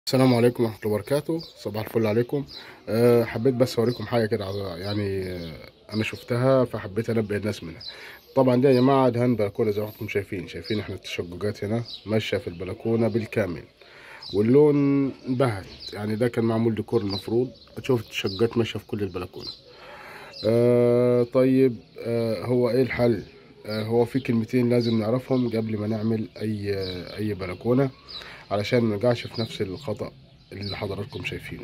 السلام عليكم ورحمة الله وبركاته صباح الفل عليكم أه حبيت بس اوريكم حاجة كده على- يعني أه انا شفتها فحبيت انبه الناس منها طبعا ده يا جماعة دهان بلكونة زي ما انتم شايفين شايفين احنا التشققات هنا ماشية في البلكونة بالكامل واللون بهت يعني ده كان معمول ديكور المفروض تشوف التشققات ماشية في كل البلكونة أه طيب أه هو ايه الحل أه هو في كلمتين لازم نعرفهم قبل ما نعمل اي اي بلكونة علشان ما نقعش في نفس الخطأ اللي حضراتكم شايفينه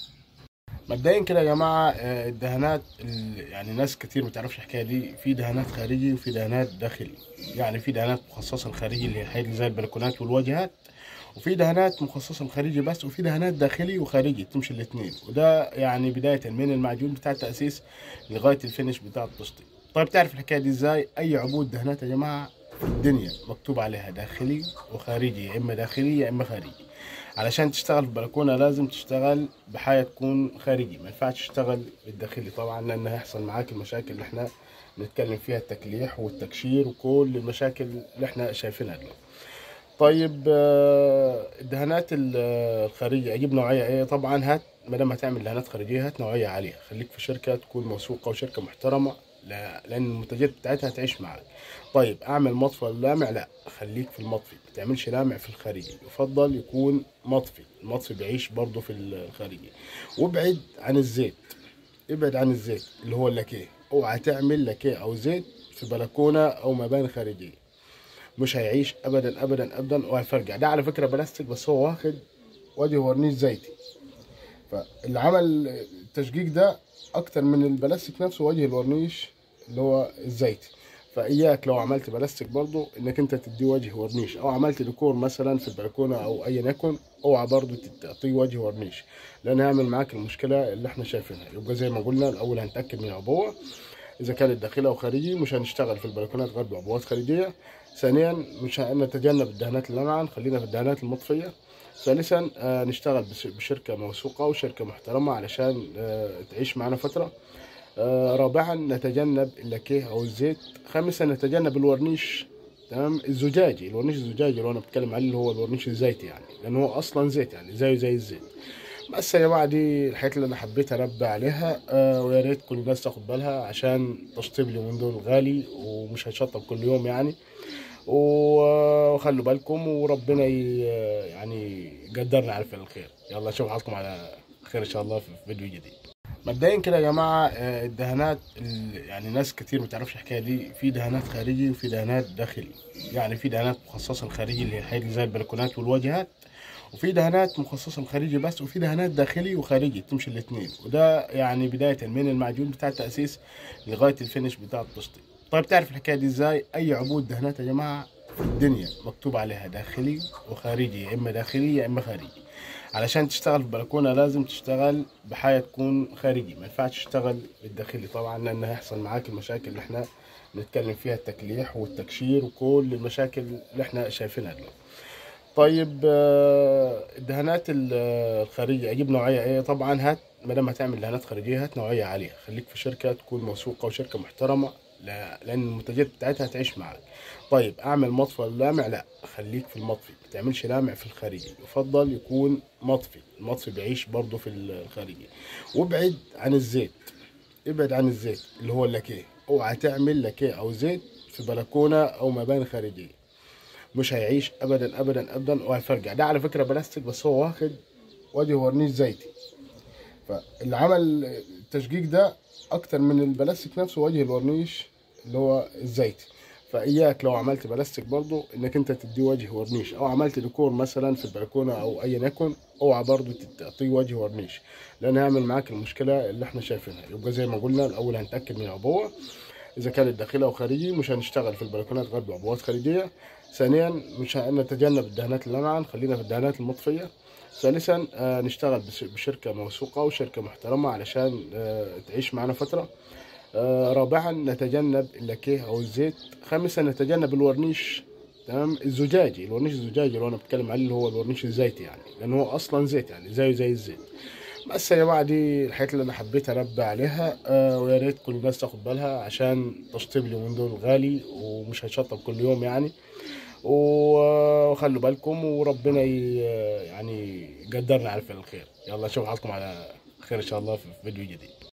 مبدئيا كده يا جماعه آه، الدهانات ال- يعني ناس كتير ما تعرفش الحكايه دي في دهانات خارجي وفي دهانات داخلي يعني في دهانات مخصصه للخارجي اللي هي الحاجات اللي زي البلكونات والواجهات وفي دهانات مخصصه للخارجي بس وفي دهانات داخلي وخارجي تمشي الاثنين وده يعني بدايه من المعجون بتاع التاسيس لغايه الفينش بتاع التسطيب طيب تعرف الحكايه دي ازاي اي عبود دهانات يا جماعه في الدنيا مكتوب عليها داخلي وخارجي يا اما داخلي يا اما خارجي علشان تشتغل في البلكونه لازم تشتغل بحاجه تكون خارجي ما ينفعش تشتغل بالداخلي طبعا لان هيحصل معاك المشاكل اللي احنا بنتكلم فيها التكليح والتكشير وكل المشاكل اللي احنا شايفينها دلوقتي طيب آه، الدهانات ال- الخارجيه اجيب نوعيه ايه طبعا هات ما دام هتعمل دهانات خارجيه هات نوعيه عاليه خليك في شركه تكون موثوقه وشركه محترمه لا- لان المنتجات بتاعتها هتعيش معاك طيب اعمل مطفى لامع لا خليك في المطفي ما تعملش لامع في الخارجي يفضل يكون مطفي المطفي بيعيش برضه في الخارجي وابعد عن الزيت ابعد عن الزيت اللي هو اللاكيه اوعى تعمل لاكيه او زيت في بلكونه او مباني خارجيه مش هيعيش ابدا ابدا ابدا وهيفرجع ده على فكره بلاستيك بس هو واخد وجه ورنيش زيتي فاللي عمل التشقيق ده اكتر من البلاستيك نفسه وجه الورنيش اللي هو الزيتي فاياك لو عملت بلاستيك برضو انك انت تديه وجه ورنيش او عملت ديكور مثلا في البلكونه او ايا يكن اوعى برضو تعطيه وجه ورنيش لان هيعمل معاك المشكله اللي احنا شايفينها يبقى زي ما قلنا الاول هنتاكد من العبوه اذا كانت داخليه او خارجي مش هنشتغل في البلكونات غير بعبوات خارجيه ثانيا مش هنتجنب الدهانات اللامعه نخلينا في الدهانات المطفيه ثالثا آه، نشتغل بس- بشركه موثوقه وشركه محترمه علشان آه، تعيش معنا فتره آه، رابعا نتجنب اللاكيه او الزيت خامسا نتجنب الورنيش تمام الزجاجي الورنيش الزجاجي اللي انا بتكلم عليه اللي هو الورنيش الزيتي يعني لان هو اصلا زيت يعني زيه زي الزيت بس يا جماعه دي الحاجات اللي انا حبيت انبه عليها آه ويا ريت كل الناس تاخد بالها عشان تشطيب اليومين دول غالي ومش هيشطب كل يوم يعني و- وخلوا بالكم وربنا ي- يعني يقدرنا على فعل الخير يلا اشوف حالكم على خير ان شاء الله في فيديو جديد مبدئيا كده يا جماعه آه، الدهانات ال- يعني ناس كتير ما تعرفش الحكايه دي في دهانات خارجي وفي دهانات داخلي يعني في دهانات مخصصه للخارجي اللي هي الحاجات اللي زي البلكونات والواجهات وفي دهانات مخصصه للخارجي بس وفي دهانات داخلي وخارجي تمشي الاثنين وده يعني بدايه من المعجون بتاع التاسيس لغايه الفينش بتاع التسطيب طيب تعرف الحكايه دي ازاي اي عبود دهانات يا جماعه في الدنيا مكتوب عليها داخلي وخارجي يا اما داخلي يا اما خارجي علشان تشتغل في البلكونه لازم تشتغل بحاجه تكون خارجي ما ينفعش تشتغل بالداخلي طبعا لان هيحصل معاك المشاكل اللي احنا بنتكلم فيها التكليح والتكشير وكل المشاكل اللي احنا شايفينها دلوقتي طيب آه، الدهانات ال- الخارجيه اجيب نوعيه ايه طبعا هات ما دام هتعمل دهانات خارجيه هات نوعيه عاليه خليك في شركه تكون موثوقه وشركه محترمه لا- لان المنتجات بتاعتها هتعيش معاك طيب اعمل مطفى لامع لا خليك في المطفي ما تعملش لامع في الخارجي يفضل يكون مطفي المطفي بيعيش برضه في الخارجي وابعد عن الزيت ابعد عن الزيت اللي هو اللاكيه اوعى تعمل لاكيه او زيت في بلكونه او مباني خارجيه مش هيعيش ابدا ابدا ابدا وهيفرجع ده على فكره بلاستيك بس هو واخد وجه ورنيش زيتي فاللي عمل التشقيق ده اكتر من البلاستيك نفسه وجه الورنيش اللي هو الزيتي فاياك لو عملت بلاستيك برضو انك انت تديه وجه ورنيش او عملت ديكور مثلا في البلكونه او ايا يكن اوعى برضو تعطيه وجه ورنيش لان هيعمل معاك المشكله اللي احنا شايفينها يبقى زي ما قلنا الاول هنتاكد من العبوه اذا كانت داخليه او خارجي مش هنشتغل في البلكونات غير بعبوات خارجيه ثانيا مش هنتجنب الدهانات اللامعه نخلينا في الدهانات المطفيه ثالثا آه، نشتغل بس- بشركه موثوقه وشركه محترمه علشان آه، تعيش معنا فتره آه، رابعا نتجنب اللاكيه او الزيت خامسا نتجنب الورنيش تمام الزجاجي الورنيش الزجاجي اللي انا بتكلم عليه اللي هو الورنيش الزيتي يعني لان هو اصلا زيت يعني زيه زي الزيت بس يا جماعه دي الحاجات اللي انا حبيت انبه عليها آه ويا ريت كل الناس تاخد بالها عشان تشطيب اليومين دول غالي ومش هيشطب كل يوم يعني و- وخلوا بالكم وربنا ي- يعني يقدرنا على فعل الخير يلا اشوف حظكم على خير ان شاء الله في فيديو جديد